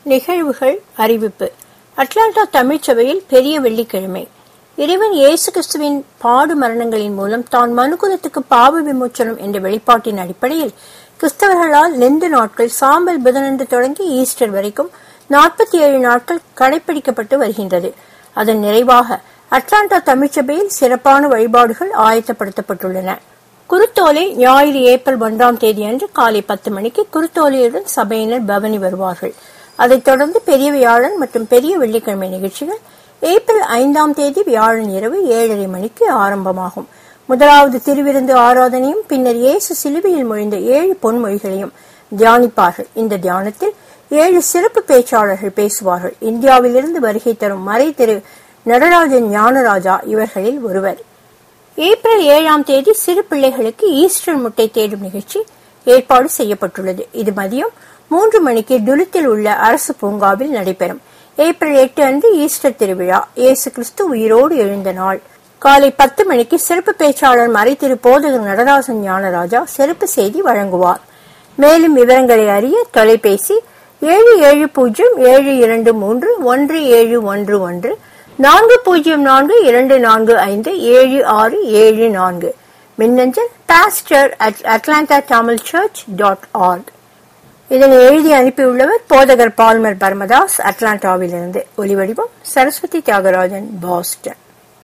நிகழ்வுகள் அறிவிப்பு அட்லாண்டா தமிழ்ச்சபையில் பெரிய வெள்ளிக்கிழமை இறைவன் இயேசு கிறிஸ்துவின் பாடு மரணங்களின் மூலம் தான் மனுகுலத்துக்கு பாவ விமோச்சனம் என்ற வெளிப்பாட்டின் அடிப்படையில் கிறிஸ்தவர்களால் லெந்து நாட்கள் சாம்பல் புதனன்று தொடங்கி ஈஸ்டர் வரைக்கும் நாற்பத்தி ஏழு நாட்கள் கடைபிடிக்கப்பட்டு வருகின்றது அதன் நிறைவாக அட்லாண்டா தமிழ்ச்சபையில் சிறப்பான வழிபாடுகள் ஆயத்தப்படுத்தப்பட்டுள்ளன குருத்தோலை ஞாயிறு ஏப்ரல் ஒன்றாம் தேதி அன்று காலை பத்து மணிக்கு குருத்தோலையுடன் சபையினர் பவனி வருவார்கள் அதைத் தொடர்ந்து பெரிய வியாழன் மற்றும் பெரிய வெள்ளிக்கிழமை நிகழ்ச்சிகள் ஏப்ரல் ஐந்தாம் தேதி வியாழன் இரவு ஏழரை மணிக்கு ஆரம்பமாகும் முதலாவது திருவிருந்து ஆராதனையும் பின்னர் இயேசு சிலுவையில் மொழிந்த ஏழு பொன்மொழிகளையும் தியானிப்பார்கள் இந்த தியானத்தில் ஏழு சிறப்பு பேச்சாளர்கள் பேசுவார்கள் இந்தியாவிலிருந்து வருகை தரும் மறை திரு நடராஜன் ஞானராஜா இவர்களில் ஒருவர் ஏப்ரல் ஏழாம் தேதி சிறு பிள்ளைகளுக்கு ஈஸ்டர் முட்டை தேடும் நிகழ்ச்சி ஏற்பாடு செய்யப்பட்டுள்ளது இது மதியம் மூன்று மணிக்கு டுலித்தில் உள்ள அரசு பூங்காவில் நடைபெறும் ஏப்ரல் எட்டு அன்று ஈஸ்டர் திருவிழா இயேசு கிறிஸ்து உயிரோடு எழுந்த நாள் காலை பத்து மணிக்கு சிறப்பு பேச்சாளர் மறை திரு போதகர் நடராசன் ஞானராஜா சிறப்பு செய்தி வழங்குவார் மேலும் விவரங்களை அறிய தொலைபேசி ஏழு ஏழு பூஜ்ஜியம் ஏழு இரண்டு மூன்று ஒன்று ஏழு ஒன்று ஒன்று நான்கு பூஜ்ஜியம் நான்கு இரண்டு நான்கு ஐந்து ஏழு ஆறு ஏழு நான்கு மின்னஞ்சல் pastor at Atlanta Tamil church dot org இதனை எழுதி அனுப்பியுள்ளவர் போதகர் பால்மர் பர்மதாஸ் அட்லாண்டாவிலிருந்து ஒலிவடிவம் சரஸ்வதி தியாகராஜன் பாஸ்டன்